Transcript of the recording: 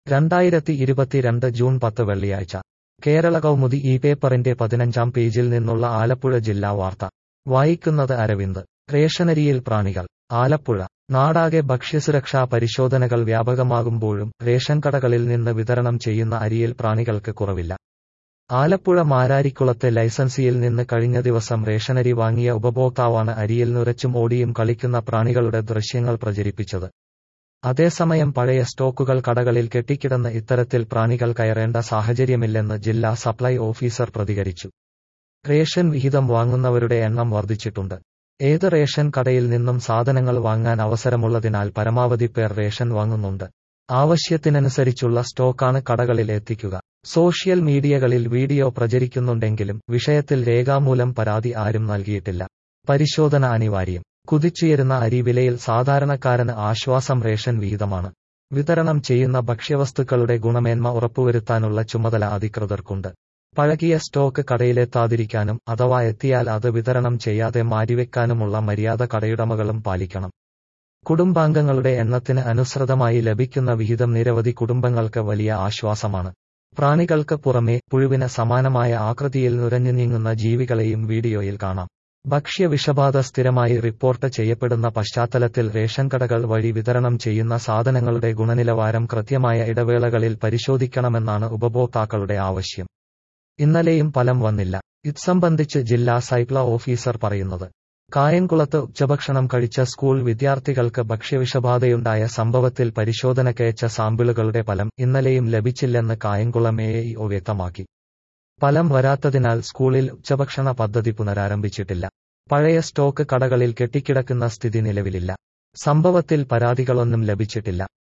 രണ്ടായിരത്തി ഇരുപത്തിരണ്ട് ജൂൺ പത്ത് വെള്ളിയാഴ്ച കേരള കൗമുദി ഈ പേപ്പറിന്റെ പതിനഞ്ചാം പേജിൽ നിന്നുള്ള ആലപ്പുഴ ജില്ലാ വാർത്ത വായിക്കുന്നത് അരവിന്ദ് റേഷനരിയിൽ പ്രാണികൾ ആലപ്പുഴ നാടാകെ ഭക്ഷ്യസുരക്ഷാ പരിശോധനകൾ വ്യാപകമാകുമ്പോഴും റേഷൻ കടകളിൽ നിന്ന് വിതരണം ചെയ്യുന്ന അരിയിൽ പ്രാണികൾക്ക് കുറവില്ല ആലപ്പുഴ മാരാരിക്കുളത്തെ ലൈസൻസിയിൽ നിന്ന് കഴിഞ്ഞ ദിവസം റേഷനരി വാങ്ങിയ ഉപഭോക്താവാണ് അരിയിൽ നുരച്ചും ഓടിയും കളിക്കുന്ന പ്രാണികളുടെ ദൃശ്യങ്ങൾ പ്രചരിപ്പിച്ചത് അതേസമയം പഴയ സ്റ്റോക്കുകൾ കടകളിൽ കെട്ടിക്കിടന്ന് ഇത്തരത്തിൽ പ്രാണികൾ കയറേണ്ട സാഹചര്യമില്ലെന്ന് ജില്ലാ സപ്ലൈ ഓഫീസർ പ്രതികരിച്ചു റേഷൻ വിഹിതം വാങ്ങുന്നവരുടെ എണ്ണം വർദ്ധിച്ചിട്ടുണ്ട് ഏത് റേഷൻ കടയിൽ നിന്നും സാധനങ്ങൾ വാങ്ങാൻ അവസരമുള്ളതിനാൽ പരമാവധി പേർ റേഷൻ വാങ്ങുന്നുണ്ട് ആവശ്യത്തിനനുസരിച്ചുള്ള സ്റ്റോക്കാണ് കടകളിൽ എത്തിക്കുക സോഷ്യൽ മീഡിയകളിൽ വീഡിയോ പ്രചരിക്കുന്നുണ്ടെങ്കിലും വിഷയത്തിൽ രേഖാമൂലം പരാതി ആരും നൽകിയിട്ടില്ല പരിശോധന അനിവാര്യം കുതിച്ചുയരുന്ന അരി വിലയിൽ സാധാരണക്കാരന് ആശ്വാസം റേഷൻ വിഹിതമാണ് വിതരണം ചെയ്യുന്ന ഭക്ഷ്യവസ്തുക്കളുടെ ഗുണമേന്മ ഉറപ്പുവരുത്താനുള്ള ചുമതല അധികൃതർക്കുണ്ട് പഴകിയ സ്റ്റോക്ക് കടയിലെത്താതിരിക്കാനും അഥവാ എത്തിയാൽ അത് വിതരണം ചെയ്യാതെ മാറ്റിവെക്കാനുമുള്ള മര്യാദ കടയുടമകളും പാലിക്കണം കുടുംബാംഗങ്ങളുടെ എണ്ണത്തിന് അനുസൃതമായി ലഭിക്കുന്ന വിഹിതം നിരവധി കുടുംബങ്ങൾക്ക് വലിയ ആശ്വാസമാണ് പ്രാണികൾക്ക് പുറമെ പുഴുവിന് സമാനമായ ആകൃതിയിൽ നുരഞ്ഞു നീങ്ങുന്ന ജീവികളെയും വീഡിയോയിൽ കാണാം ഭക്ഷ്യ വിഷബാധ സ്ഥിരമായി റിപ്പോർട്ട് ചെയ്യപ്പെടുന്ന പശ്ചാത്തലത്തിൽ റേഷൻ കടകൾ വഴി വിതരണം ചെയ്യുന്ന സാധനങ്ങളുടെ ഗുണനിലവാരം കൃത്യമായ ഇടവേളകളിൽ പരിശോധിക്കണമെന്നാണ് ഉപഭോക്താക്കളുടെ ആവശ്യം ഇന്നലെയും ഫലം വന്നില്ല ഇത് സംബന്ധിച്ച് ജില്ലാ സൈക്ല ഓഫീസർ പറയുന്നത് കായംകുളത്ത് ഉച്ചഭക്ഷണം കഴിച്ച സ്കൂൾ വിദ്യാർത്ഥികൾക്ക് ഭക്ഷ്യവിഷബാധയുണ്ടായ സംഭവത്തിൽ പരിശോധനക്കയച്ച സാമ്പിളുകളുടെ ഫലം ഇന്നലെയും ലഭിച്ചില്ലെന്ന് കായംകുളം എഇഒ വ്യക്തമാക്കി ഫലം വരാത്തതിനാൽ സ്കൂളിൽ ഉച്ചഭക്ഷണ പദ്ധതി പുനരാരംഭിച്ചിട്ടില്ല പഴയ സ്റ്റോക്ക് കടകളിൽ കെട്ടിക്കിടക്കുന്ന സ്ഥിതി നിലവിലില്ല സംഭവത്തിൽ പരാതികളൊന്നും ലഭിച്ചിട്ടില്ല